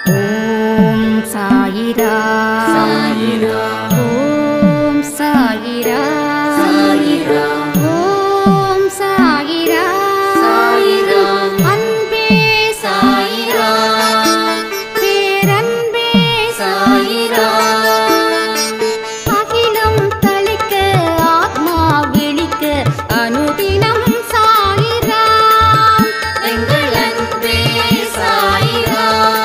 ஓம் சாயிரா சாயிரா ஓம் சாயிரா சாயிரா ஓம் சாயிரா சாயிரா அன்பே சாயிரா பேரன்பே சாயிரா அகிலம் தளிக்க ஆத்மா விழிக்க அனுதினம் சாயிரா எங்கள் அன்பே சாயிரா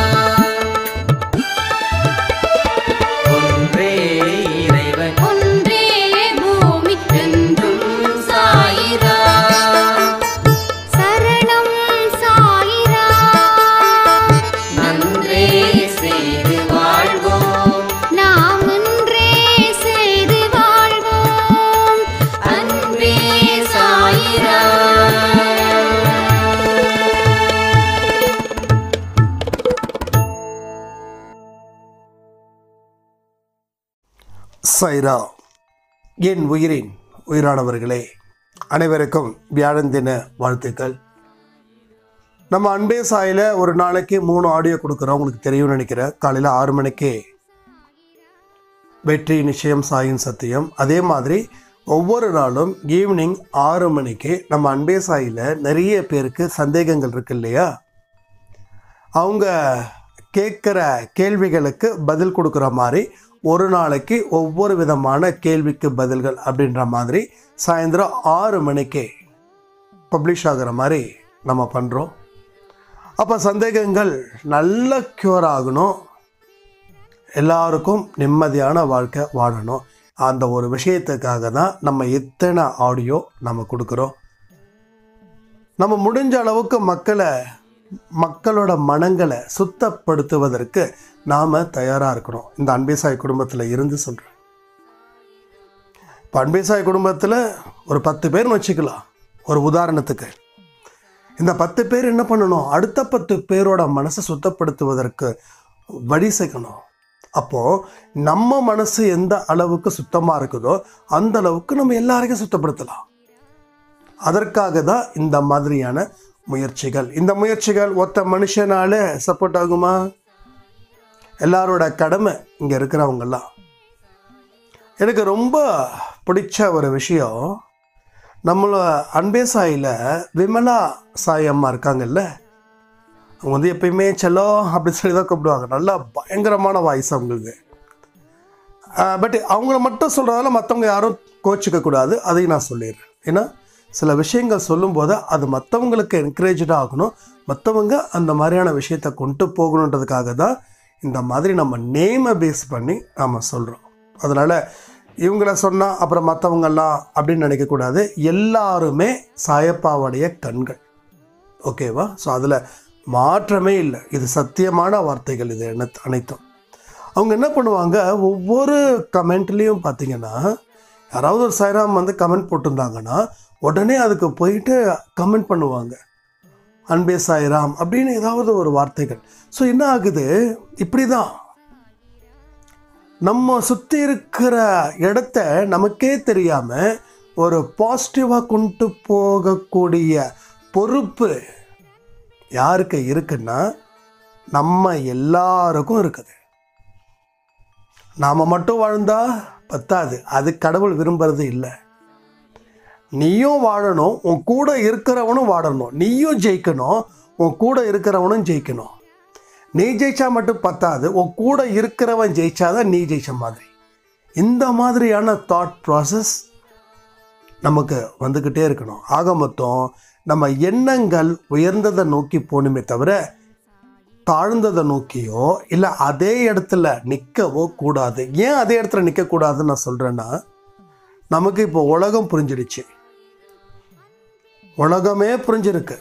ஒன்றே இறைவன் ஒன்றே பூமிக்கென்றும் என்றும் சாயிரா சரணம் சாயிரா நன்றே செய்து வாழ்வோம் நாம் ஒன்றே செய்து வாழ்வோம் அன்பே சாயிரா சைரா என் உயிரின் உயிரானவர்களே அனைவருக்கும் வியாழன் தின வாழ்த்துக்கள் நம்ம அன்பே சாயில் ஒரு நாளைக்கு மூணு ஆடியோ கொடுக்குறோம் உங்களுக்கு தெரியும்னு நினைக்கிறேன் காலையில் ஆறு மணிக்கு வெற்றி நிச்சயம் சாயின் சத்தியம் அதே மாதிரி ஒவ்வொரு நாளும் ஈவினிங் ஆறு மணிக்கு நம்ம அன்பே சாயில் நிறைய பேருக்கு சந்தேகங்கள் இருக்கு இல்லையா அவங்க கேட்குற கேள்விகளுக்கு பதில் கொடுக்குற மாதிரி ஒரு நாளைக்கு ஒவ்வொரு விதமான கேள்விக்கு பதில்கள் அப்படின்ற மாதிரி சாயந்தரம் ஆறு மணிக்கு பப்ளிஷ் ஆகிற மாதிரி நம்ம பண்ணுறோம் அப்போ சந்தேகங்கள் நல்ல க்யூர் ஆகணும் எல்லாருக்கும் நிம்மதியான வாழ்க்கை வாழணும் அந்த ஒரு விஷயத்துக்காக தான் நம்ம இத்தனை ஆடியோ நம்ம கொடுக்குறோம் நம்ம முடிஞ்ச அளவுக்கு மக்களை மக்களோட மனங்களை சுத்தப்படுத்துவதற்கு நாம் தயாராக இருக்கணும் இந்த அன்பேசாய் குடும்பத்தில் இருந்து சொல்கிறேன் இப்போ அன்பேசாய் குடும்பத்தில் ஒரு பத்து பேர்னு வச்சுக்கலாம் ஒரு உதாரணத்துக்கு இந்த பத்து பேர் என்ன பண்ணணும் அடுத்த பத்து பேரோட மனசை சுத்தப்படுத்துவதற்கு வழி சேர்க்கணும் அப்போது நம்ம மனசு எந்த அளவுக்கு சுத்தமாக இருக்குதோ அந்த அளவுக்கு நம்ம எல்லாரையும் சுத்தப்படுத்தலாம் அதற்காக தான் இந்த மாதிரியான முயற்சிகள் இந்த முயற்சிகள் ஒத்த மனுஷனால சப்போர்ட் ஆகுமா எல்லாரோட கடமை இங்கே இருக்கிறவங்கெல்லாம் எனக்கு ரொம்ப பிடிச்ச ஒரு விஷயம் நம்மள அன்பே சாயில் விமலா சாய் அம்மா இருக்காங்கல்ல அவங்க வந்து எப்பயுமே செல்லோ அப்படி சொல்லி தான் கூப்பிடுவாங்க நல்லா பயங்கரமான வாய்ஸ் அவங்களுக்கு பட் அவங்கள மட்டும் சொல்கிறதால மற்றவங்க யாரும் கோச்சிக்க கூடாது அதையும் நான் சொல்லிடுறேன் ஏன்னா சில விஷயங்கள் சொல்லும்போது அது மற்றவங்களுக்கு என்கரேஜாக ஆகணும் மற்றவங்க அந்த மாதிரியான விஷயத்தை கொண்டு போகணுன்றதுக்காக தான் இந்த மாதிரி நம்ம நேமை பேஸ் பண்ணி நாம் சொல்கிறோம் அதனால் இவங்கள சொன்னால் அப்புறம் மற்றவங்கெல்லாம் அப்படின்னு நினைக்கக்கூடாது எல்லாருமே சாயப்பாவுடைய கண்கள் ஓகேவா ஸோ அதில் மாற்றமே இல்லை இது சத்தியமான வார்த்தைகள் இது என்ன அனைத்தும் அவங்க என்ன பண்ணுவாங்க ஒவ்வொரு கமெண்ட்லேயும் பார்த்தீங்கன்னா யாராவது ஒரு சாய்ராம் வந்து கமெண்ட் போட்டிருந்தாங்கன்னா உடனே அதுக்கு போயிட்டு கமெண்ட் பண்ணுவாங்க அன்பே சாய்ராம் அப்படின்னு ஏதாவது ஒரு வார்த்தைகள் ஸோ என்ன ஆகுது இப்படி தான் நம்ம சுற்றி இருக்கிற இடத்த நமக்கே தெரியாமல் ஒரு பாசிட்டிவாக கொண்டு போகக்கூடிய பொறுப்பு யாருக்கு இருக்குன்னா நம்ம எல்லாருக்கும் இருக்குது நாம் மட்டும் வாழ்ந்தா பத்தாது அது கடவுள் விரும்புறது இல்லை நீயும் வாழணும் உன் கூட இருக்கிறவனும் வாழணும் நீயும் ஜெயிக்கணும் உன் கூட இருக்கிறவனும் ஜெயிக்கணும் நீ ஜெயிச்சா மட்டும் பத்தாது உன் கூட இருக்கிறவன் ஜெயிச்சாதான் நீ ஜெயிச்ச மாதிரி இந்த மாதிரியான தாட் ப்ராசஸ் நமக்கு வந்துக்கிட்டே இருக்கணும் ஆக மொத்தம் நம்ம எண்ணங்கள் உயர்ந்ததை நோக்கி போகணுமே தவிர தாழ்ந்ததை நோக்கியோ இல்லை அதே இடத்துல நிற்கவோ கூடாது ஏன் அதே இடத்துல நிற்கக்கூடாதுன்னு நான் சொல்கிறேன்னா நமக்கு இப்போ உலகம் புரிஞ்சிடுச்சு உலகமே புரிஞ்சிருக்கு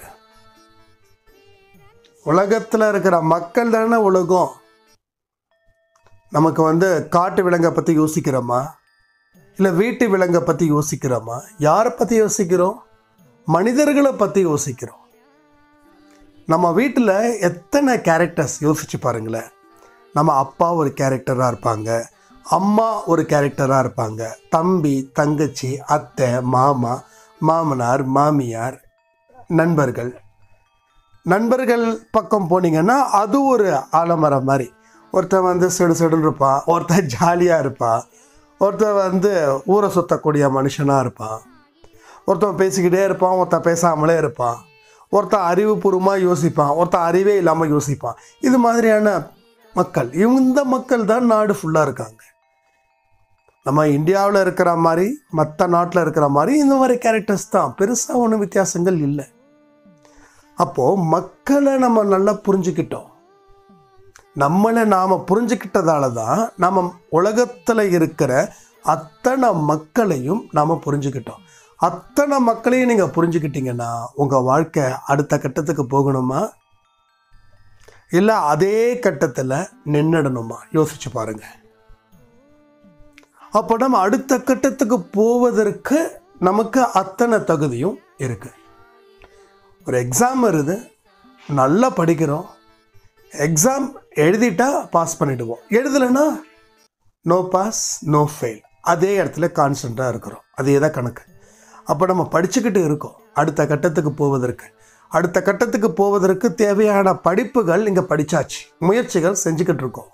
உலகத்தில் இருக்கிற மக்கள் தானே உலகம் நமக்கு வந்து காட்டு விலங்கை பற்றி யோசிக்கிறோமா இல்லை வீட்டு விலங்கை பற்றி யோசிக்கிறோமா யாரை பற்றி யோசிக்கிறோம் மனிதர்களை பற்றி யோசிக்கிறோம் நம்ம வீட்டில் எத்தனை கேரக்டர்ஸ் யோசிச்சு பாருங்களேன் நம்ம அப்பா ஒரு கேரக்டராக இருப்பாங்க அம்மா ஒரு கேரக்டராக இருப்பாங்க தம்பி தங்கச்சி அத்தை மாமா மாமனார் மாமியார் நண்பர்கள் நண்பர்கள் பக்கம் போனீங்கன்னா அது ஒரு ஆலமரம் மாதிரி ஒருத்தன் வந்து சிடு சிடுன்னு இருப்பான் ஒருத்தன் ஜாலியாக இருப்பான் ஒருத்தன் வந்து ஊரை சுற்றக்கூடிய மனுஷனாக இருப்பான் ஒருத்தன் பேசிக்கிட்டே இருப்பான் ஒருத்தன் பேசாமலே இருப்பான் ஒருத்தன் அறிவுபூர்வமாக யோசிப்பான் ஒருத்தன் அறிவே இல்லாமல் யோசிப்பான் இது மாதிரியான மக்கள் இவங்க இந்த மக்கள் தான் நாடு ஃபுல்லாக இருக்காங்க நம்ம இந்தியாவில் இருக்கிற மாதிரி மற்ற நாட்டில் இருக்கிற மாதிரி இந்த மாதிரி கேரக்டர்ஸ் தான் பெருசாக ஒன்றும் வித்தியாசங்கள் இல்லை அப்போது மக்களை நம்ம நல்லா புரிஞ்சுக்கிட்டோம் நம்மளை நாம் புரிஞ்சுக்கிட்டதால தான் நம்ம உலகத்தில் இருக்கிற அத்தனை மக்களையும் நாம் புரிஞ்சுக்கிட்டோம் அத்தனை மக்களையும் நீங்கள் புரிஞ்சுக்கிட்டீங்கன்னா உங்கள் வாழ்க்கை அடுத்த கட்டத்துக்கு போகணுமா இல்லை அதே கட்டத்தில் நின்றுடணுமா யோசிச்சு பாருங்க அப்போ நம்ம அடுத்த கட்டத்துக்கு போவதற்கு நமக்கு அத்தனை தகுதியும் இருக்கு ஒரு எக்ஸாம் வருது நல்லா படிக்கிறோம் எக்ஸாம் எழுதிட்டா பாஸ் பண்ணிடுவோம் எழுதலைன்னா நோ பாஸ் நோ ஃபெயில் அதே இடத்துல கான்ஸ்டண்ட்டாக இருக்கிறோம் அதே தான் கணக்கு அப்போ நம்ம படிச்சுக்கிட்டு இருக்கோம் அடுத்த கட்டத்துக்கு போவதற்கு அடுத்த கட்டத்துக்கு போவதற்கு தேவையான படிப்புகள் இங்கே படிச்சாச்சு முயற்சிகள் செஞ்சுக்கிட்டு இருக்கோம்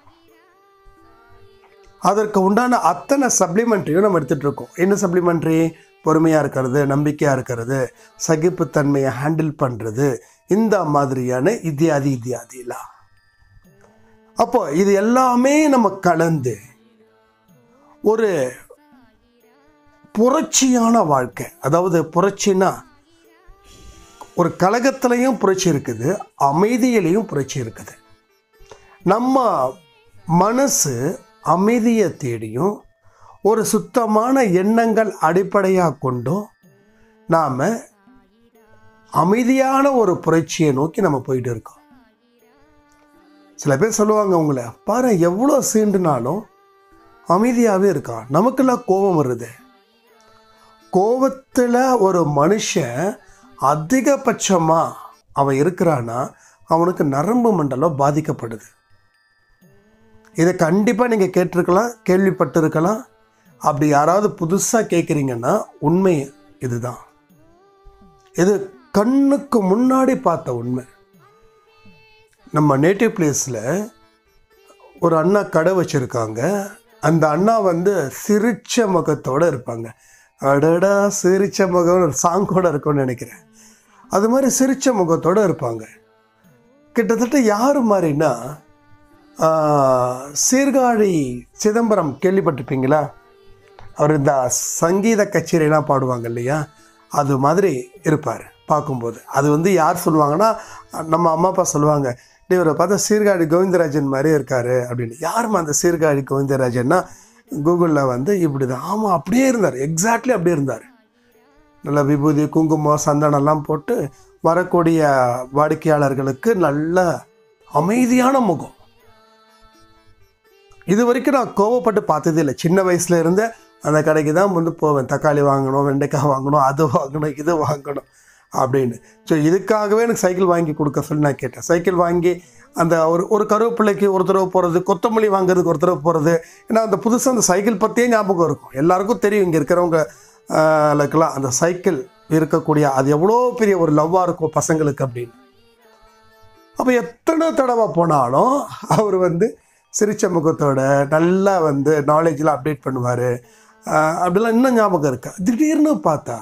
அதற்கு உண்டான அத்தனை சப்ளிமெண்ட்ரியும் நம்ம எடுத்துகிட்டு இருக்கோம் என்ன சப்ளிமெண்ட்ரி பொறுமையாக இருக்கிறது நம்பிக்கையாக இருக்கிறது சகிப்புத்தன்மையை ஹேண்டில் பண்ணுறது இந்த மாதிரியான இத்தியாதி இத்தியாதிலாம் அப்போ இது எல்லாமே நம்ம கலந்து ஒரு புரட்சியான வாழ்க்கை அதாவது புரட்சினா ஒரு கழகத்திலையும் புரட்சி இருக்குது அமைதியிலையும் புரட்சி இருக்குது நம்ம மனசு அமைதியை தேடியும் ஒரு சுத்தமான எண்ணங்கள் அடிப்படையாக கொண்டும் நாம் அமைதியான ஒரு புரட்சியை நோக்கி நம்ம போயிட்டு இருக்கோம் சில பேர் சொல்லுவாங்க உங்களை பாரு எவ்வளோ சீண்டுனாலும் அமைதியாகவே இருக்கான் நமக்கெல்லாம் கோபம் வருது கோபத்தில் ஒரு மனுஷன் அதிகபட்சமாக அவன் இருக்கிறான்னா அவனுக்கு நரம்பு மண்டலம் பாதிக்கப்படுது இதை கண்டிப்பாக நீங்கள் கேட்டிருக்கலாம் கேள்விப்பட்டிருக்கலாம் அப்படி யாராவது புதுசாக கேட்குறீங்கன்னா உண்மை இதுதான் இது கண்ணுக்கு முன்னாடி பார்த்த உண்மை நம்ம நேட்டிவ் பிளேஸில் ஒரு அண்ணா கடை வச்சுருக்காங்க அந்த அண்ணா வந்து சிரிச்ச முகத்தோடு இருப்பாங்க அடடா சிரிச்ச முகம் ஒரு சாங்கோட இருக்கும்னு நினைக்கிறேன் அது மாதிரி சிரிச்ச முகத்தோடு இருப்பாங்க கிட்டத்தட்ட யார் மாதிரின்னா ஆஹ், சீர்காழி சிதம்பரம் கேள்விப்பட்டிருப்பீங்களா அவர் இந்த சங்கீத கச்சேரியெல்லாம் பாடுவாங்க இல்லையா அது மாதிரி இருப்பார் பார்க்கும்போது அது வந்து யார் சொல்லுவாங்கன்னா நம்ம அம்மா அப்பா சொல்லுவாங்க "டேய், இவரை பார்த்தா சீர்காழி கோவிந்தராஜன் மாதிரி இருக்காரு அப்படின்னு யாரும்மா அந்த சீர்காழி கோவிந்தராஜன்னா கூகுளில் வந்து இப்படி தான் ஆமாம் அப்படியே இருந்தார் எக்ஸாக்ட்லி அப்படியே இருந்தார் நல்ல விபூதி குங்குமம் சந்தனம்லாம் போட்டு வரக்கூடிய வாடிக்கையாளர்களுக்கு நல்ல அமைதியான முகம் இது வரைக்கும் நான் கோவப்பட்டு பார்த்ததே இல்லை சின்ன வயசுல இருந்தே அந்த கடைக்கு தான் வந்து போவேன் தக்காளி வாங்கணும் வெண்டைக்காய் வாங்கணும் அது வாங்கணும் இது வாங்கணும் அப்படின்னு ஸோ இதுக்காகவே எனக்கு சைக்கிள் வாங்கி கொடுக்க சொல்லி நான் கேட்டேன் சைக்கிள் வாங்கி அந்த ஒரு ஒரு கருவேப்பிள்ளைக்கு ஒரு தடவை போகிறது கொத்தமல்லி வாங்குறதுக்கு ஒரு தடவை போகிறது ஏன்னா அந்த புதுசாக அந்த சைக்கிள் பற்றியே ஞாபகம் இருக்கும் எல்லாருக்கும் தெரியும் இங்கே இருக்கிறவங்க லுக்கெல்லாம் அந்த சைக்கிள் இருக்கக்கூடிய அது எவ்வளோ பெரிய ஒரு லவ்வாக இருக்கும் பசங்களுக்கு அப்படின்னு அப்போ எத்தனை தடவை போனாலும் அவர் வந்து சிரிச்ச முகத்தோட நல்லா வந்து நாலேஜில் அப்டேட் பண்ணுவார் அப்படிலாம் இன்னும் ஞாபகம் இருக்கா திடீர்னு பார்த்தா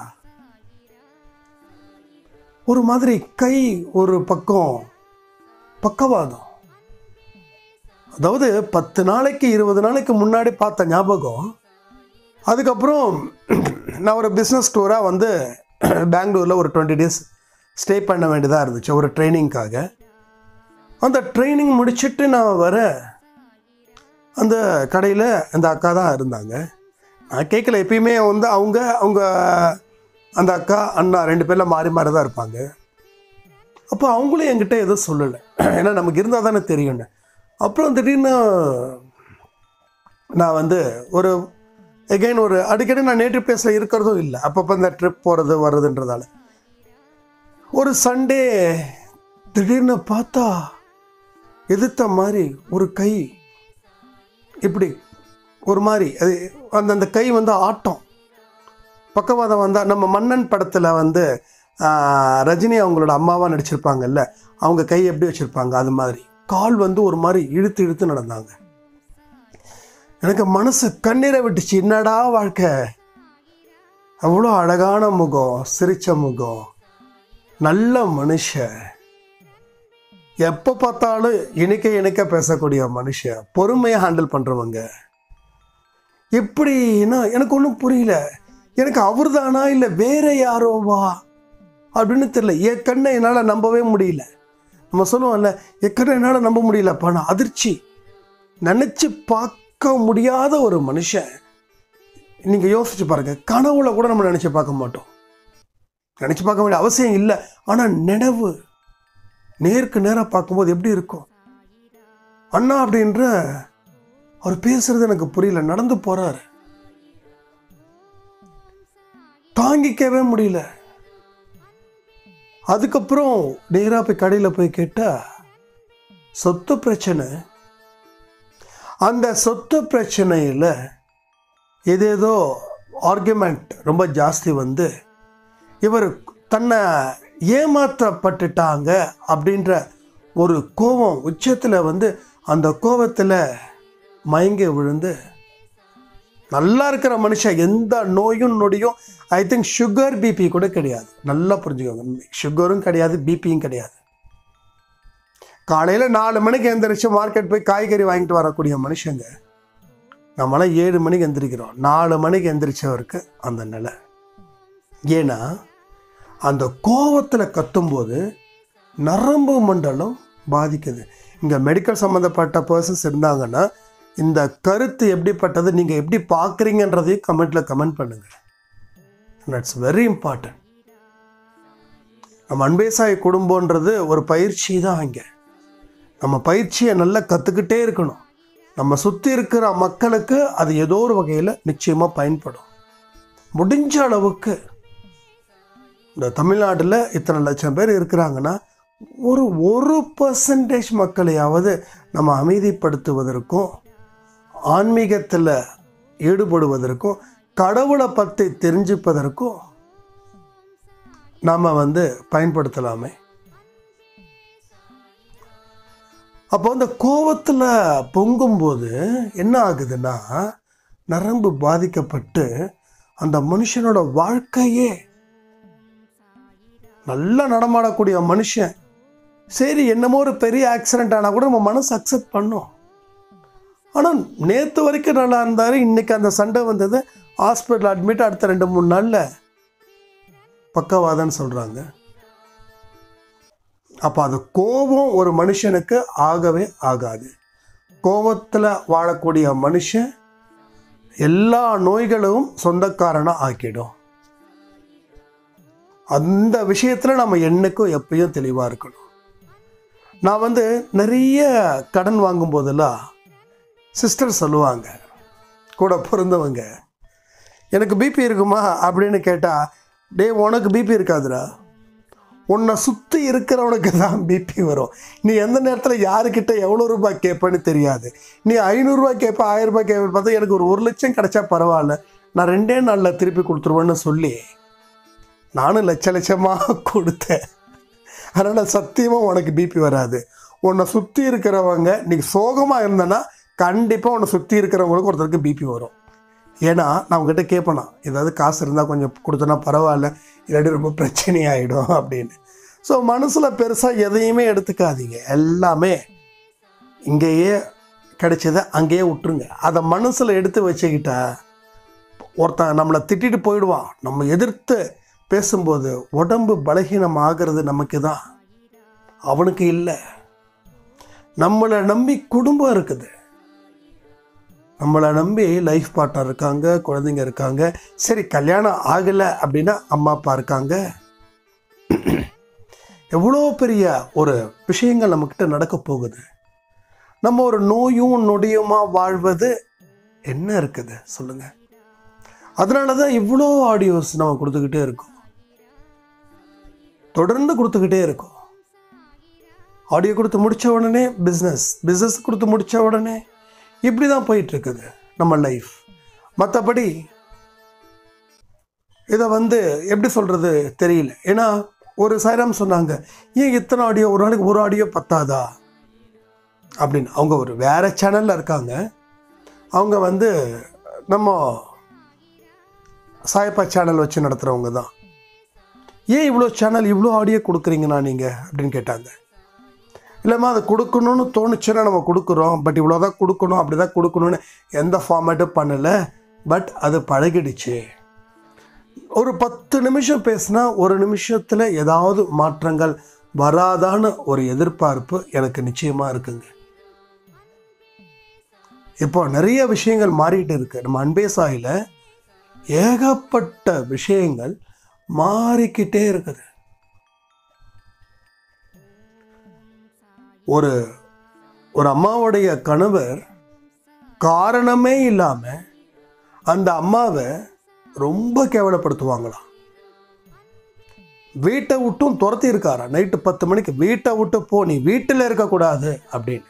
ஒரு மாதிரி கை ஒரு பக்கம் பக்கவாதம் அதாவது பத்து நாளைக்கு இருபது நாளைக்கு முன்னாடி பார்த்த ஞாபகம் அதுக்கப்புறம் நான் ஒரு பிஸ்னஸ் டூராக வந்து பெங்களூரில் ஒரு டுவெண்ட்டி டேஸ் ஸ்டே பண்ண வேண்டியதாக இருந்துச்சு ஒரு ட்ரைனிங்க்காக அந்த ட்ரைனிங் முடிச்சிட்டு நான் வர அந்த கடையில் அந்த அக்கா தான் இருந்தாங்க நான் கேட்கல எப்பயுமே வந்து அவங்க அவங்க அந்த அக்கா அண்ணா ரெண்டு பேரில் மாறி மாறி தான் இருப்பாங்க அப்போ அவங்களும் என்கிட்ட எதுவும் சொல்லலை ஏன்னா நமக்கு இருந்தால் தானே தெரியும்னு அப்புறம் திடீர்னு நான் வந்து ஒரு எகைன் ஒரு அடிக்கடி நான் நேட்டிவ் பிளேஸில் இருக்கிறதும் இல்லை அப்பப்போ இந்த ட்ரிப் போகிறது வர்றதுன்றதால ஒரு சண்டே திடீர்னு பார்த்தா எதிர்த்த மாதிரி ஒரு கை இப்படி ஒரு மாதிரி அது அந்த அந்த கை வந்து ஆட்டம் பக்கவாதம் வந்தால் நம்ம மன்னன் படத்தில் வந்து ஆஹ், ரஜினி அவங்களோட அம்மாவாக நடிச்சிருப்பாங்கல்ல அவங்க கை எப்படி வச்சுருப்பாங்க அது மாதிரி கால் வந்து ஒரு மாதிரி இழுத்து இழுத்து நடந்தாங்க எனக்கு மனசு கண்ணீரை விட்டுச்சு என்னடா வாழ்க்கை அவ்வளோ அழகான முகம் சிரிச்ச முகம் நல்ல மனுஷன் எப்போ பார்த்தாலும் இணைக்க இணைக்க பேசக்கூடிய மனுஷன் பொறுமையாக ஹேண்டில் பண்ணுறவங்க எப்படின்னா எனக்கு ஒன்றும் புரியல எனக்கு அவர் தானா இல்லை வேற யாரோவா அப்படின்னு தெரியல என் கண்ணை என்னால் நம்பவே முடியல நம்ம சொல்லுவோம்ல என் கண்ணை என்னால் நம்ப முடியலப்பா நான் அதிர்ச்சி நினச்சி பார்க்க முடியாத ஒரு மனுஷன் நீங்கள் யோசிச்சு பாருங்க கனவுல கூட நம்ம நினச்சி பார்க்க மாட்டோம் நினச்சி பார்க்க வேண்டிய அவசியம் இல்லை ஆனால் நினைவு நேருக்கு நேராக பார்க்கும்போது எப்படி இருக்கும் அண்ணா அப்படின்ற அவர் பேசுறது எனக்கு புரியல நடந்து போறாரு தாங்கிக்கவே முடியல அதுக்கப்புறம் நேராக போய் கடையில் போய் கேட்டா சொத்து பிரச்சனை அந்த சொத்து பிரச்சனையில் ஏதேதோ ஆர்குமெண்ட் ரொம்ப ஜாஸ்தி வந்து இவர் தன்னை ஏமாற்றப்பட்டுட்டாங்க அப்படின்ற ஒரு கோபம் உச்சத்தில் வந்து அந்த கோபத்தில் மயங்கி விழுந்து நல்லா இருக்கிற மனுஷன் எந்த நோயும் நொடியும் ஐ திங்க் சுகர் பிபி கூட கிடையாது நல்லா புரிஞ்சுக்கோங்க சுகரும் கிடையாது பிபியும் கிடையாது காலையில் நாலு மணிக்கு எந்திரிச்சு மார்க்கெட் போய் காய்கறி வாங்கிட்டு வரக்கூடிய மனுஷங்க நம்மளாம் ஏழு மணிக்கு எந்திரிக்கிறோம் நாலு மணிக்கு எந்திரிச்சவருக்கு அந்த நிலை ஏன்னா அந்த கோவத்தில் கத்தும்போது நரம்பு மண்டலம் பாதிக்குது இங்கே மெடிக்கல் சம்மந்தப்பட்ட பர்சன்ஸ் இருந்தாங்கன்னா இந்த கருத்து எப்படிப்பட்டது நீங்கள் எப்படி பார்க்குறீங்கன்றதையும் கமெண்ட்டில் கமெண்ட் பண்ணுங்கள் தட்ஸ் வெரி இம்பார்ட்டன்ட் நம்ம அன்பேசாய் குடும்பன்றது ஒரு பயிற்சி தான் இங்கே நம்ம பயிற்சியை நல்லா கற்றுக்கிட்டே இருக்கணும் நம்ம சுற்றி இருக்கிற மக்களுக்கு அது ஏதோ ஒரு வகையில் நிச்சயமாக பயன்படும் முடிஞ்ச அளவுக்கு இந்த தமிழ்நாட்டில் இத்தனை லட்சம் பேர் இருக்கிறாங்கன்னா ஒரு ஒரு பர்சன்டேஜ் மக்களையாவது நம்ம அமைதிப்படுத்துவதற்கும் ஆன்மீகத்தில் ஈடுபடுவதற்கும் கடவுளை பற்றி தெரிஞ்சுப்பதற்கும் நாம் வந்து பயன்படுத்தலாமே அப்போ அந்த கோபத்தில் பொங்கும்போது என்ன ஆகுதுன்னா நரம்பு பாதிக்கப்பட்டு அந்த மனுஷனோட வாழ்க்கையே நல்லா நடமாடக்கூடிய மனுஷன் சரி என்னமோ ஒரு பெரிய ஆக்சிடென்ட் ஆனால் கூட நம்ம மனசு அக்செப்ட் பண்ணும் ஆனால் நேற்று வரைக்கும் நல்லா இருந்தார் இன்னைக்கு அந்த சண்டை வந்தது ஹாஸ்பிட்டல் அட்மிட் அடுத்த ரெண்டு மூணு நாளில் பக்கவாதம்னு சொல்கிறாங்க அப்போ அது கோபம் ஒரு மனுஷனுக்கு ஆகவே ஆகாது கோபத்தில் வாழக்கூடிய மனுஷன் எல்லா நோய்களும் சொந்தக்காரனாக ஆக்கிடும் அந்த விஷயத்தில் நம்ம என்னைக்கும் எப்பயும் தெளிவாக இருக்கணும் நான் வந்து நிறைய கடன் வாங்கும் போதெல்லாம் சிஸ்டர் சொல்லுவாங்க கூட பிறந்தவங்க எனக்கு பிபி இருக்குமா அப்படின்னு கேட்டால் டேய் உனக்கு பிபி இருக்காதுடா உன்னை சுற்றி இருக்கிறவனுக்கு தான் பிபி வரும் நீ எந்த நேரத்தில் யாருக்கிட்ட எவ்வளோ ரூபாய் கேட்பேன்னு தெரியாது நீ ஐநூறுரூவா கேட்ப ஆயிரம் ரூபாய் கேட்ப பார்த்தா எனக்கு ஒரு ஒரு லட்சம் கிடைச்சா பரவாயில்ல நான் ரெண்டே நாளில் திருப்பி கொடுத்துருவேன்னு சொல்லி நானும் லட்ச லட்சமாக கொடுத்தேன் அதனால் சத்தியமாக உனக்கு பிபி வராது உன்னை சுற்றி இருக்கிறவங்க நீ சோகமாக இருந்தனா கண்டிப்பாக உன்னை சுற்றி இருக்கிறவங்களுக்கு ஒருத்தருக்கு பிபி வரும் ஏன்னா நான் உங்ககிட்ட கேட்பேனா ஏதாவது காசு இருந்தால் கொஞ்சம் கொடுத்தனா பரவாயில்ல இல்லாட்டி ரொம்ப பிரச்சனையாயிடும் அப்படின்னு ஸோ மனசில் பெருசாக எதையுமே எடுத்துக்காதீங்க எல்லாமே இங்கேயே கிடைச்சதை அங்கேயே விட்டுருங்க அதை மனசில் எடுத்து வச்சுக்கிட்டா ஒருத்தன் நம்மளை திட்டிட்டு போயிடுவான் நம்ம எதிர்த்து பேசும்போது உடம்பு பலகீனம் ஆகிறது நமக்கு தான் அவனுக்கு இல்லை நம்மளை நம்பி குடும்பம் இருக்குது நம்மளை நம்பி லைஃப் பார்ட்னர் இருக்காங்க குழந்தைங்க இருக்காங்க சரி கல்யாணம் ஆகலை அப்படின்னா அம்மா அப்பா இருக்காங்க எவ்வளோ பெரிய ஒரு விஷயங்கள் நம்மக்கிட்ட நடக்க போகுது நம்ம ஒரு நோயும் நொடியுமா வாழ்வது என்ன இருக்குது சொல்லுங்க அதனால தான் இவ்வளோ ஆடியோஸ் நம்ம கொடுத்துக்கிட்டே இருக்கோம் தொடர்ந்து கொடுத்துக்கிட்டே இருக்கோம் ஆடியோ கொடுத்து முடிச்ச உடனே பிஸ்னஸ் பிஸ்னஸ் கொடுத்து முடிச்ச உடனே இப்படி தான் போயிட்டு இருக்குது நம்ம லைஃப் மற்றபடி இதை வந்து எப்படி சொல்கிறது தெரியல ஏன்னா ஒரு சாய்ராம் சொன்னாங்க ஏன் இத்தனை ஆடியோ ஒரு நாளைக்கு ஒரு ஆடியோ பத்தாதா அப்படின்னு அவங்க ஒரு வேற சேனலில் இருக்காங்க அவங்க வந்து நம்ம சாயப்பா சேனல் வச்சு நடத்துகிறவங்க தான் ஏன் இவ்வளோ சேனல் இவ்வளோ ஆடியோ கொடுக்குறீங்கண்ணா நீங்கள் அப்படின்னு கேட்டாங்க இல்லைம்மா அதை கொடுக்கணும்னு தோணுச்சுன்னா நம்ம கொடுக்குறோம் பட் இவ்வளோ தான் கொடுக்கணும் அப்படி தான் கொடுக்கணும்னு எந்த ஃபார்மேட்டும் பண்ணலை பட் அது பழகிடுச்சு ஒரு பத்து நிமிஷம் பேசினா ஒரு நிமிஷத்தில் ஏதாவது மாற்றங்கள் வராதான்னு ஒரு எதிர்பார்ப்பு எனக்கு நிச்சயமாக இருக்குங்க இப்போ நிறைய விஷயங்கள் மாறிட்டு இருக்கு நம்ம அன்பே சாயில ஏகப்பட்ட விஷயங்கள் மாறிக்கிட்டே இருக்குது ஒரு ஒரு அம்மாவுடைய கணவர் காரணமே இல்லாமல் அந்த அம்மாவை ரொம்ப கேவலப்படுத்துவாங்களாம் வீட்டை விட்டும் துரத்தி இருக்காரா நைட்டு பத்து மணிக்கு வீட்டை விட்டு போ நீ வீட்டில் இருக்கக்கூடாது அப்படின்னு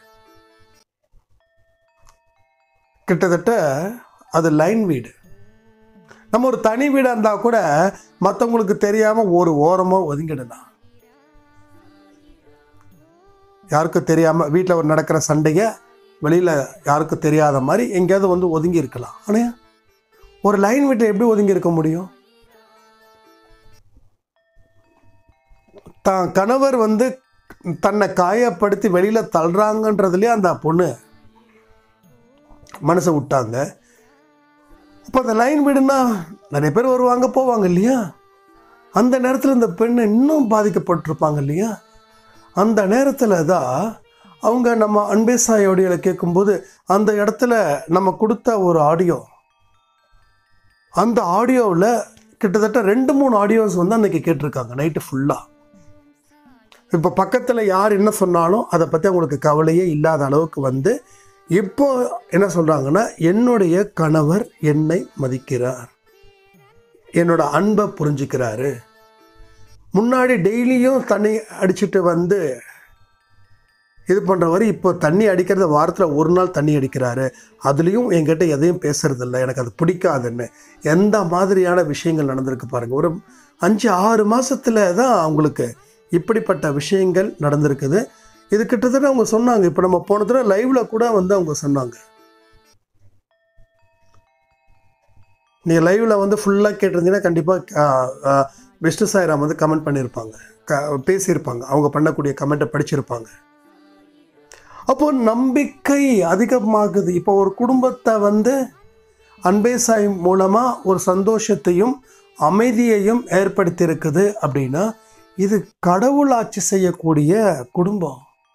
கிட்டத்தட்ட அது லைன் வீடு நம்ம ஒரு தனி வீடாக இருந்தால் கூட மற்றவங்களுக்கு தெரியாமல் ஒரு ஓரமாக ஒதுங்கிடலாம் யாருக்கும் தெரியாமல் வீட்டில் ஒரு நடக்கிற சண்டையை வெளியில் யாருக்கும் தெரியாத மாதிரி எங்கேயாவது வந்து ஒதுங்கி இருக்கலாம் ஆனால் ஒரு லைன் வீட்டை எப்படி ஒதுங்கி இருக்க முடியும் தான் கணவர் வந்து தன்னை காயப்படுத்தி வெளியில் தள்ளுறாங்கன்றதுலேயே அந்த பொண்ணு மனசை விட்டாங்க அப்போ அந்த லைன் வீடுனா நிறைய பேர் வருவாங்க போவாங்க இல்லையா அந்த நேரத்தில் இந்த பெண் இன்னும் பாதிக்கப்பட்டிருப்பாங்க இல்லையா அந்த நேரத்தில் தான் அவங்க நம்ம அன்பே சாய் ஆடியோவில் கேட்கும்போது அந்த இடத்துல நம்ம கொடுத்த ஒரு ஆடியோ அந்த ஆடியோவில் கிட்டத்தட்ட ரெண்டு மூணு ஆடியோஸ் வந்து அன்றைக்கி கேட்டிருக்காங்க நைட்டு ஃபுல்லாக இப்போ பக்கத்தில் யார் என்ன சொன்னாலும் அதை பற்றி அவங்களுக்கு கவலையே இல்லாத அளவுக்கு வந்து இப்போ என்ன சொல்கிறாங்கன்னா என்னுடைய கணவர் என்னை மதிக்கிறார் என்னோட அன்பை புரிஞ்சுக்கிறாரு முன்னாடி டெய்லியும் தண்ணி அடிச்சுட்டு வந்து இது பண்ணுறவர் இப்போ தண்ணி அடிக்கிறத வாரத்தில் ஒரு நாள் தண்ணி அடிக்கிறாரு அதுலேயும் என்கிட்ட எதையும் பேசுறதில்ல எனக்கு அது பிடிக்காதுன்னு எந்த மாதிரியான விஷயங்கள் நடந்திருக்கு பாருங்கள் ஒரு அஞ்சு ஆறு மாதத்தில் தான் அவங்களுக்கு இப்படிப்பட்ட விஷயங்கள் நடந்திருக்குது இது கிட்டத்தட்ட அவங்க சொன்னாங்க இப்போ நம்ம போன தடவை லைவில் கூட வந்து அவங்க சொன்னாங்க நீங்கள் லைவில் வந்து ஃபுல்லாக கேட்டிருந்தீங்கன்னா கண்டிப்பாக விஷ்ணு சாய்ராம் வந்து கமெண்ட் பண்ணியிருப்பாங்க க பேசியிருப்பாங்க அவங்க பண்ணக்கூடிய கமெண்ட்டை படிச்சிருப்பாங்க அப்போ நம்பிக்கை அதிகமாகுது இப்போ ஒரு குடும்பத்தை வந்து அன்பே சாய் மூலமாக ஒரு சந்தோஷத்தையும் அமைதியையும் ஏற்படுத்தி இருக்குது அப்படின்னா இது கடவுள் ஆட்சி செய்யக்கூடிய குடும்பம்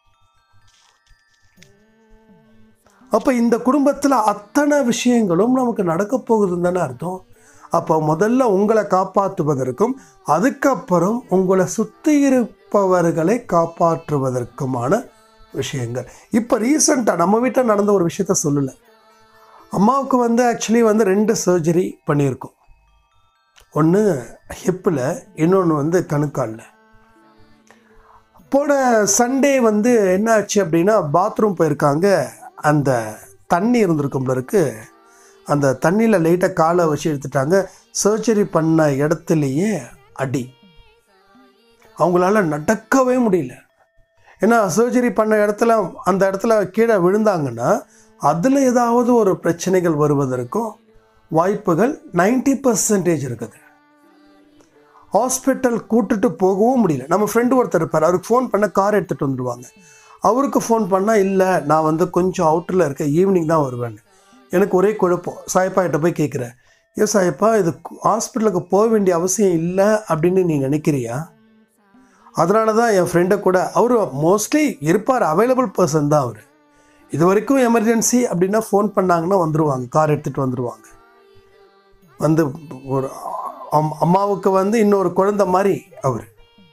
அப்போ இந்த குடும்பத்தில் அத்தனை விஷயங்களும் நமக்கு நடக்க போகுதுன்னு தானே அர்த்தம் அப்போ முதல்ல உங்களை காப்பாற்றுவதற்கும் அதுக்கப்புறம் உங்களை சுற்றி இருப்பவர்களை காப்பாற்றுவதற்குமான விஷயங்கள் இப்போ ரீசண்டாக நம்ம வீட்டில் நடந்த ஒரு விஷயத்த சொல்லலை அம்மாவுக்கு வந்து ஆக்சுவலி வந்து ரெண்டு சர்ஜரி பண்ணியிருக்கோம் ஒன்று ஹிப்பில் இன்னொன்று வந்து கணுக்காலில் போன சண்டே வந்து என்ன ஆச்சு அப்படின்னா பாத்ரூம் போயிருக்காங்க அந்த தண்ணி இருந்திருக்கும் இருக்கு அந்த தண்ணியில் லைட்டாக காலை வச்சு எடுத்துட்டாங்க சர்ஜரி பண்ண இடத்துலையே அடி அவங்களால நடக்கவே முடியல ஏன்னா சர்ஜரி பண்ண இடத்துல அந்த இடத்துல கீழே விழுந்தாங்கன்னா அதில் ஏதாவது ஒரு பிரச்சனைகள் வருவதற்கும் வாய்ப்புகள் 90% பர்சன்டேஜ் இருக்குது ஹாஸ்பிட்டல் கூட்டுட்டு போகவும் முடியல நம்ம ஃப்ரெண்டு ஒருத்தர் இருப்பார் அவருக்கு ஃபோன் பண்ண கார் எடுத்துகிட்டு வந்துடுவாங்க அவருக்கு ஃபோன் பண்ணால் இல்லை நான் வந்து கொஞ்சம் அவுட்டரில் இருக்கேன் ஈவினிங் தான் வருவேன் எனக்கு ஒரே குழப்பம் சாயப்பா கிட்ட போய் கேட்குறேன் ஏன் சாயப்பா இது ஹாஸ்பிட்டலுக்கு போக வேண்டிய அவசியம் இல்லை அப்படின்னு நீ நினைக்கிறியா அதனால தான் என் ஃப்ரெண்டை கூட அவர் மோஸ்ட்லி இருப்பார் அவைலபிள் பர்சன் தான் அவர் இது வரைக்கும் எமர்ஜென்சி அப்படின்னா ஃபோன் பண்ணாங்கன்னா வந்துடுவாங்க கார் எடுத்துகிட்டு வந்துடுவாங்க வந்து ஒரு அம் அம்மாவுக்கு வந்து இன்னொரு குழந்தை மாதிரி அவர்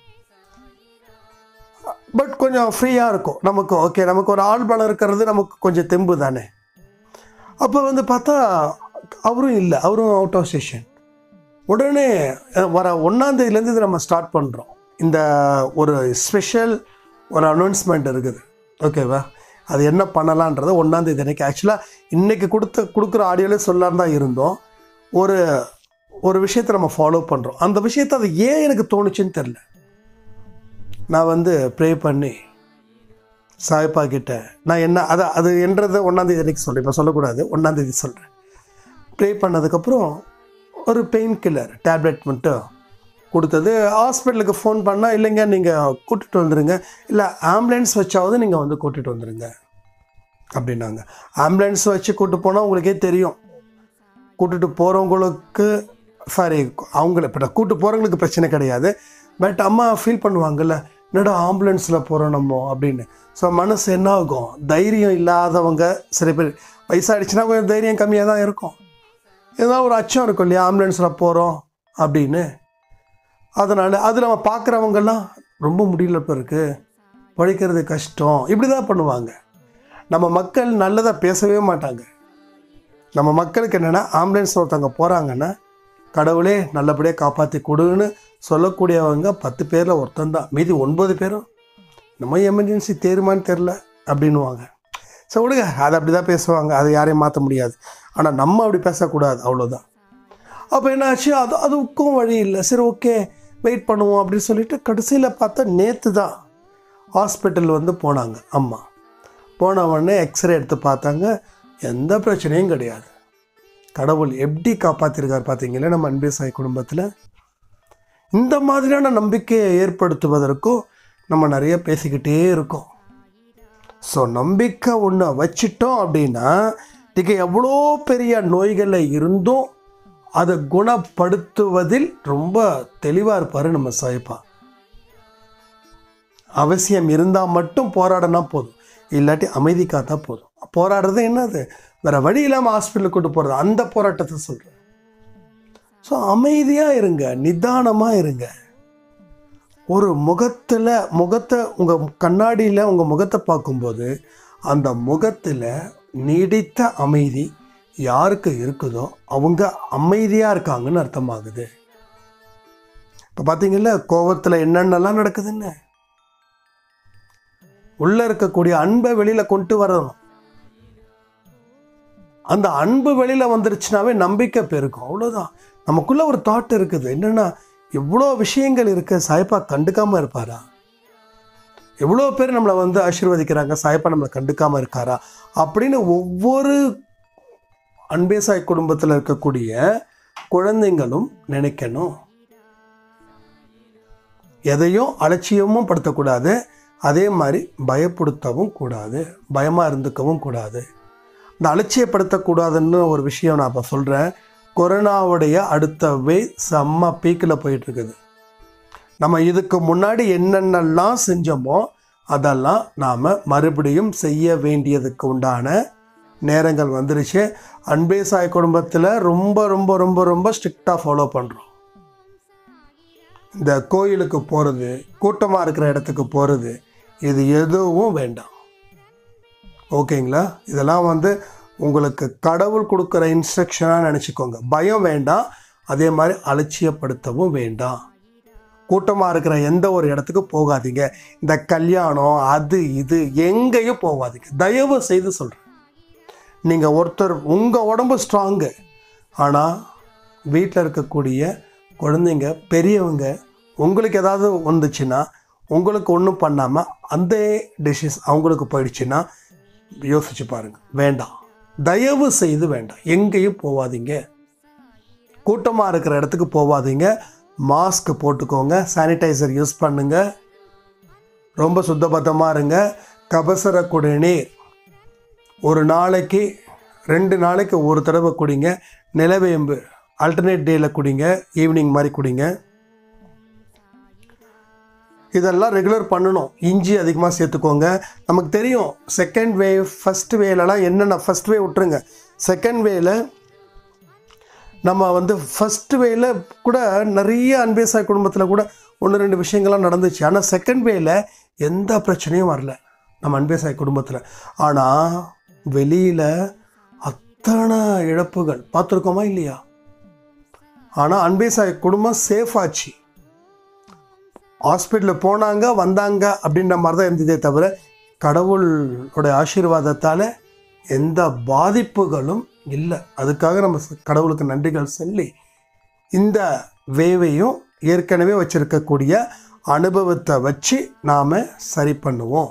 பட் கொஞ்சம் ஃப்ரீயாக இருக்கும் நமக்கு ஓகே நமக்கு ஒரு ஆள் பலம் இருக்கிறது நமக்கு கொஞ்சம் தெம்பு தானே அப்போ வந்து பார்த்தா அவரும் இல்லை அவரும் அவுட் ஆஃப் ஸ்டேஷன் உடனே அஹ், வர ஒன்றாந்தேதியிலேருந்து இது நம்ம ஸ்டார்ட் பண்ணுறோம் இந்த ஒரு ஸ்பெஷல் ஒரு அனௌன்ஸ்மெண்ட் இருக்குது ஓகேவா அது என்ன பண்ணலான்றது ஒன்றாந்தேதி அன்னைக்கு ஆக்சுவலாக இன்றைக்கி கொடுத்த கொடுக்குற ஆடியோலே சொல்லலாம் தான் இருந்தோம் ஒரு ஒரு விஷயத்தை நம்ம ஃபாலோ பண்ணுறோம் அந்த விஷயத்தை அது ஏன் எனக்கு தோணுச்சுன்னு தெரில நான் வந்து ப்ரே பண்ணி சாய்ப்பா கிட்ட நான் என்ன அதை அது என்றதை ஒன்றாந்தேதி அன்றைக்கி சொல்கிறேன் இப்போ சொல்லக்கூடாது ஒன்றாந்தேதி சொல்கிறேன் ப்ரே பண்ணதுக்கப்புறம் ஒரு பெயின் கில்லர் டேப்லெட் மட்டும் கொடுத்தது ஹாஸ்பிட்டலுக்கு ஃபோன் பண்ணால் இல்லைங்க நீங்கள் கூட்டிகிட்டு வந்துடுங்க இல்லை ஆம்புலன்ஸ் வச்சாவது நீங்கள் வந்து கூட்டிகிட்டு வந்துடுங்க அப்படின்னாங்க ஆம்புலன்ஸ் வச்சு கூட்டு போனால் உங்களுக்கே தெரியும் கூட்டிகிட்டு போகிறவங்களுக்கு சாரி அவங்கள இப்போ கூட்டு போகிறவங்களுக்கு பிரச்சனை கிடையாது பட் அம்மா ஃபீல் பண்ணுவாங்கல்ல என்னடா ஆம்புலன்ஸில் போகிறோம் நம்ம அப்படின்னு ஸோ மனசு என்ன ஆகும் தைரியம் இல்லாதவங்க சில பேர் வயசாகிடுச்சுன்னா கொஞ்சம் தைரியம் கம்மியாக தான் இருக்கும் ஏதாவது ஒரு அச்சம் இருக்கும் இல்லையா ஆம்புலன்ஸில் போகிறோம் அப்படின்னு அதனால் அது நம்ம பார்க்குறவங்கெல்லாம் ரொம்ப முடியல இப்போ இருக்குது படிக்கிறது கஷ்டம் இப்படி தான் பண்ணுவாங்க நம்ம மக்கள் நல்லதாக பேசவே மாட்டாங்க நம்ம மக்களுக்கு என்னென்னா ஆம்புலன்ஸ் ஒருத்தவங்க போகிறாங்கன்னா கடவுளே நல்லபடியாக காப்பாற்றி கொடுன்னு சொல்லக்கூடியவங்க பத்து பேரில் ஒருத்தன் தான் மீதி ஒன்பது பேரும் நம்ம எமர்ஜென்சி தேருமான்னு தெரில அப்படின்னுவாங்க ஸோ விடுங்க அது அப்படி தான் பேசுவாங்க அதை யாரையும் மாற்ற முடியாது ஆனால் நம்ம அப்படி பேசக்கூடாது அவ்வளோதான் அப்போ என்னாச்சு அது அதுக்கும் வழி இல்லை சரி ஓகே வெயிட் பண்ணுவோம் அப்படின்னு சொல்லிட்டு கடைசியில் பார்த்தா நேற்று தான் ஹாஸ்பிட்டல் வந்து போனாங்க அம்மா போன உடனே எக்ஸ்ரே எடுத்து பார்த்தாங்க எந்த பிரச்சனையும் கிடையாது கடவுள் எப்படி காப்பாற்றிருக்கார் பார்த்தீங்களா நம்ம அன்பே சாய் குடும்பத்தில் இந்த மாதிரியான நம்பிக்கையை ஏற்படுத்துவதற்கும் நம்ம நிறைய பேசிக்கிட்டே இருக்கோம் ஸோ நம்பிக்கை ஒன்று வச்சிட்டோம் அப்படின்னா இன்றைக்கி எவ்வளோ பெரிய நோய்களில் இருந்தும் அதை குணப்படுத்துவதில் ரொம்ப தெளிவாக இருப்பார் நம்ம சாய்ப்பா அவசியம் இருந்தால் மட்டும் போராடினா போதும் இல்லாட்டி அமைதி காத்தா போதும் போராடுறது என்னது வேற வழி இல்லாமல் ஹாஸ்பிட்டலுக்கு கூட்டு போகிறது அந்த போராட்டத்தை சொல்கிறேன் ஸோ அமைதியாக இருங்க நிதானமாக இருங்க ஒரு முகத்தில் முகத்தை உங்கள் கண்ணாடியில் உங்கள் முகத்தை பார்க்கும்போது அந்த முகத்தில் நீடித்த அமைதி யாருக்கு இருக்குதோ அவங்க அமைதியாக இருக்காங்கன்னு அர்த்தமாகுது இப்போ பார்த்தீங்கல்ல கோவத்தில் என்னென்னலாம் நடக்குதுன்னு உள்ளே இருக்கக்கூடிய அன்பை வெளியில் கொண்டு வரணும் அந்த அன்பு வெளியில் வந்துருச்சுனாவே நம்பிக்கை பெருக்கும் அவ்வளோதான் நமக்குள்ள ஒரு தாட் இருக்குது என்னென்னா எவ்வளோ விஷயங்கள் இருக்கு சாய்ப்பா கண்டுக்காமல் இருப்பாரா எவ்வளோ பேர் நம்மளை வந்து ஆசீர்வதிக்கிறாங்க சாய்ப்பா நம்மளை கண்டுக்காமல் இருக்காரா அப்படின்னு ஒவ்வொரு அன்பே சாய் குடும்பத்தில் இருக்கக்கூடிய குழந்தைங்களும் நினைக்கணும் எதையும் அலட்சியமும் படுத்தக்கூடாது அதே மாதிரி பயப்படுத்தவும் கூடாது பயமாக இருந்துக்கவும் கூடாது இந்த அலட்சியப்படுத்தக்கூடாதுன்னு ஒரு விஷயம் நான் இப்போ சொல்கிறேன் கொரோனாவுடைய அடுத்த வே செம்ம பீக்கில் போயிட்டுருக்குது நம்ம இதுக்கு முன்னாடி என்னென்னலாம் செஞ்சோமோ அதெல்லாம் நாம் மறுபடியும் செய்ய வேண்டியதுக்கு உண்டான நேரங்கள் வந்துருச்சு அன்பே சாய் குடும்பத்தில் ரொம்ப ரொம்ப ரொம்ப ரொம்ப ஸ்ட்ரிக்டாக ஃபாலோ பண்ணுறோம் இந்த கோயிலுக்கு போகிறது கூட்டமாக இருக்கிற இடத்துக்கு போகிறது இது எதுவும் வேண்டாம் ஓகேங்களா இதெல்லாம் வந்து உங்களுக்கு கடவுள் கொடுக்குற இன்ஸ்ட்ரக்ஷனாக நினச்சிக்கோங்க பயம் வேண்டாம் அதே மாதிரி அலட்சியப்படுத்தவும் வேண்டாம் கூட்டமாக இருக்கிற எந்த ஒரு இடத்துக்கு போகாதீங்க இந்த கல்யாணம் அது இது எங்கேயும் போகாதீங்க தயவு செய்து சொல்கிறேன் நீங்கள் ஒருத்தர் உங்கள் உடம்பு ஸ்ட்ராங்கு ஆனால் வீட்டில் இருக்கக்கூடிய குழந்தைங்க பெரியவங்க உங்களுக்கு ஏதாவது வந்துச்சுன்னா உங்களுக்கு ஒன்றும் பண்ணாமல் அந்த டிஷ்ஷஸ் அவங்களுக்கு போயிடுச்சுன்னா யோசிச்சு பாருங்க வேண்டாம் தயவு செய்து வேண்டாம் எங்கேயும் போகாதீங்க கூட்டமாக இருக்கிற இடத்துக்கு போகாதீங்க மாஸ்க் போட்டுக்கோங்க சானிடைசர் யூஸ் பண்ணுங்க ரொம்ப சுத்தபத்தமாக இருங்க கபசர குடிநீர் ஒரு நாளைக்கு ரெண்டு நாளைக்கு ஒரு தடவை குடிங்க நிலவேம்பு ஆல்டர்னேட் டேயில் குடிங்க ஈவினிங் மாதிரி குடிங்க இதெல்லாம் ரெகுலர் பண்ணணும் இஞ்சி அதிகமாக சேர்த்துக்கோங்க நமக்கு தெரியும் செகண்ட் வேவ் ஃபஸ்ட் வேலலாம் என்னென்ன ஃபஸ்ட் வே விட்டுருங்க செகண்ட் வேல நம்ம வந்து ஃபஸ்ட் வேல கூட நிறைய அன்பேசாய் குடும்பத்தில் கூட ஒன்று ரெண்டு விஷயங்கள்லாம் நடந்துச்சு ஆனால் செகண்ட் வேல எந்த பிரச்சனையும் வரல நம்ம அன்பேசாய் குடும்பத்தில் ஆனால் வெளியில் அத்தனை இழப்புகள் பார்த்துருக்கோமா இல்லையா ஆனால் அன்பேசாய் குடும்பம் சேஃப் ஆச்சு ஹாஸ்பிட்டலில் போனாங்க வந்தாங்க அப்படின்ற மாதிரி தான் இருந்ததே தவிர கடவுளோட ஆசீர்வாதத்தால் எந்த பாதிப்புகளும் இல்லை அதுக்காக நம்ம ச- கடவுளுக்கு நன்றிகள் சொல்லி இந்த வேவையும் ஏற்கனவே வச்சிருக்கக்கூடிய அனுபவத்தை வச்சு நாம் சரி பண்ணுவோம்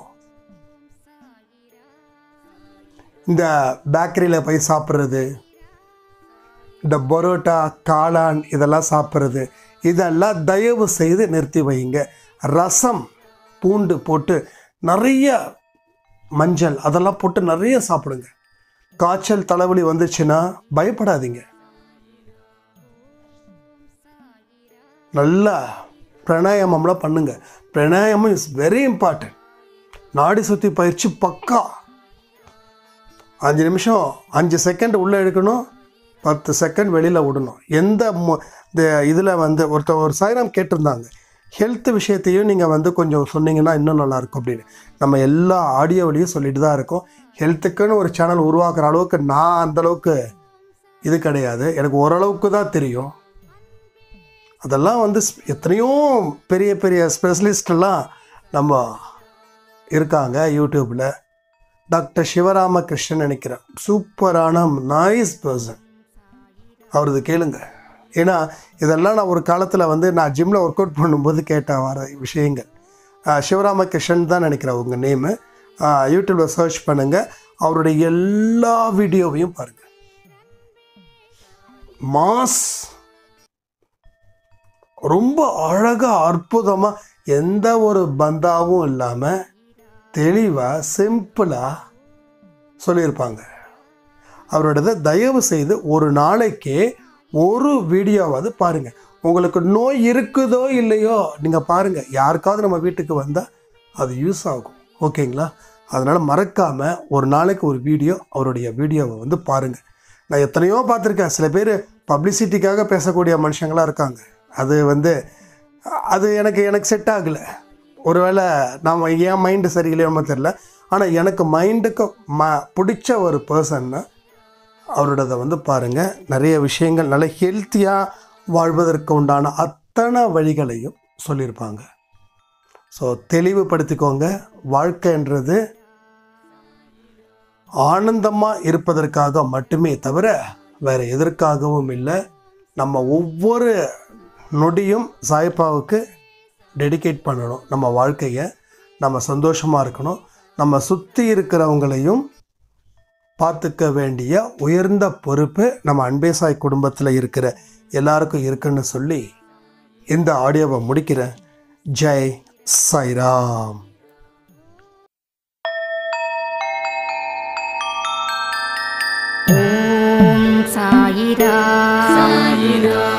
இந்த பேக்கரியில் போய் சாப்பிட்றது இந்த பரோட்டா காளான் இதெல்லாம் சாப்பிட்றது இதெல்லாம் தயவு செய்து நிறுத்தி வைங்க ரசம் பூண்டு போட்டு நிறைய மஞ்சள் அதெல்லாம் போட்டு நிறைய சாப்பிடுங்க காய்ச்சல் தலைவலி வந்துச்சுன்னா பயப்படாதீங்க நல்லா பிராணாயாமம்லாம் பண்ணுங்க பிராணாயாமம் இஸ் வெரி இம்பார்ட்டன்ட் நாடி சுத்தி பயிற்சி பக்கா அஞ்சு நிமிஷம் அஞ்சு செகண்ட் உள்ளே எடுக்கணும் பத்து செகண்ட் வெளியில் விடணும் எந்த மு- இந்த இதில் வந்து ஒருத்தர் ஒரு சாய்ராம் கேட்டிருந்தாங்க ஹெல்த் விஷயத்தையும் நீங்கள் வந்து கொஞ்சம் சொன்னீங்கன்னா இன்னும் நல்லாயிருக்கும் அப்படின்னு நம்ம எல்லா ஆடியோவிலையும் சொல்லிட்டு தான் இருக்கோம் ஹெல்த்துக்குன்னு ஒரு சேனல் உருவாக்குற அளவுக்கு நான் அந்த அளவுக்கு இது கிடையாது எனக்கு ஓரளவுக்கு தான் தெரியும் அதெல்லாம் வந்து ஸ்- எத்தனையோ பெரிய பெரிய ஸ்பெஷலிஸ்டெல்லாம் நம்ம இருக்காங்க யூடியூப்பில் டாக்டர் சிவராமகிருஷ்ணன் நினைக்கிறேன் சூப்பரான நைஸ் பர்சன் அவரது கேளுங்க ஏன்னா இதெல்லாம் நான் ஒரு காலத்தில் வந்து நான் ஜிம்மில் ஒர்க் அவுட் பண்ணும்போது கேட்ட வர விஷயங்கள் ஆஹ் சிவராமகிருஷ்ணன் தான் நினைக்கிறேன் உங்கள் நேமு யூடியூப்பில் சர்ச் பண்ணுங்கள் அவருடைய எல்லா வீடியோவையும் பாருங்கள் மாஸ் ரொம்ப அழகாக அற்புதமாக எந்த ஒரு பந்தாவும் இல்லாமல் தெளிவாக சிம்பிளாக சொல்லியிருப்பாங்க அவரோடத தயவு செய்து ஒரு நாளைக்கு ஒரு வீடியோவாவது பாருங்கள் உங்களுக்கு நோய் இருக்குதோ இல்லையோ நீங்கள் பாருங்கள் யாருக்காவது நம்ம வீட்டுக்கு வந்தால் அது யூஸ் ஆகும் ஓகேங்களா அதனால் மறக்காமல் ஒரு நாளைக்கு ஒரு வீடியோ அவருடைய வீடியோவை வந்து பாருங்கள் நான் எத்தனையோ பார்த்துருக்கேன் சில பேர் பப்ளிசிட்டிக்காக பேசக்கூடிய மனுஷங்களாக இருக்காங்க அது வந்து அது எனக்கு எனக்கு செட் ஆகலை ஒருவேளை நாம் என் மைண்டு சரியில்லையோமோ தெரில ஆனால் எனக்கு மைண்டுக்கு ம பிடிச்ச ஒரு பர்சன்னா அவரோடதை வந்து பாருங்கள் நிறைய விஷயங்கள் நல்ல ஹெல்த்தியாக வாழ்வதற்கு உண்டான அத்தனை வழிகளையும் சொல்லியிருப்பாங்க ஸோ தெளிவுபடுத்திக்கோங்க வாழ்க்கைன்றது ஆனந்தமாக இருப்பதற்காக மட்டுமே தவிர வேறு எதற்காகவும் இல்லை நம்ம ஒவ்வொரு நொடியும் சாய்ப்பாவுக்கு டெடிகேட் பண்ணணும் நம்ம வாழ்க்கையை நம்ம சந்தோஷமாக இருக்கணும் நம்ம சுற்றி இருக்கிறவங்களையும் பார்த்துக்க வேண்டிய உயர்ந்த பொறுப்பு நம்ம அன்பேசாய் குடும்பத்தில் இருக்கிற எல்லாருக்கும் இருக்குன்னு சொல்லி இந்த ஆடியோவை முடிக்கிறேன் ஜெய் சாய்ராம் ஓம் சாயிரா சாயிரா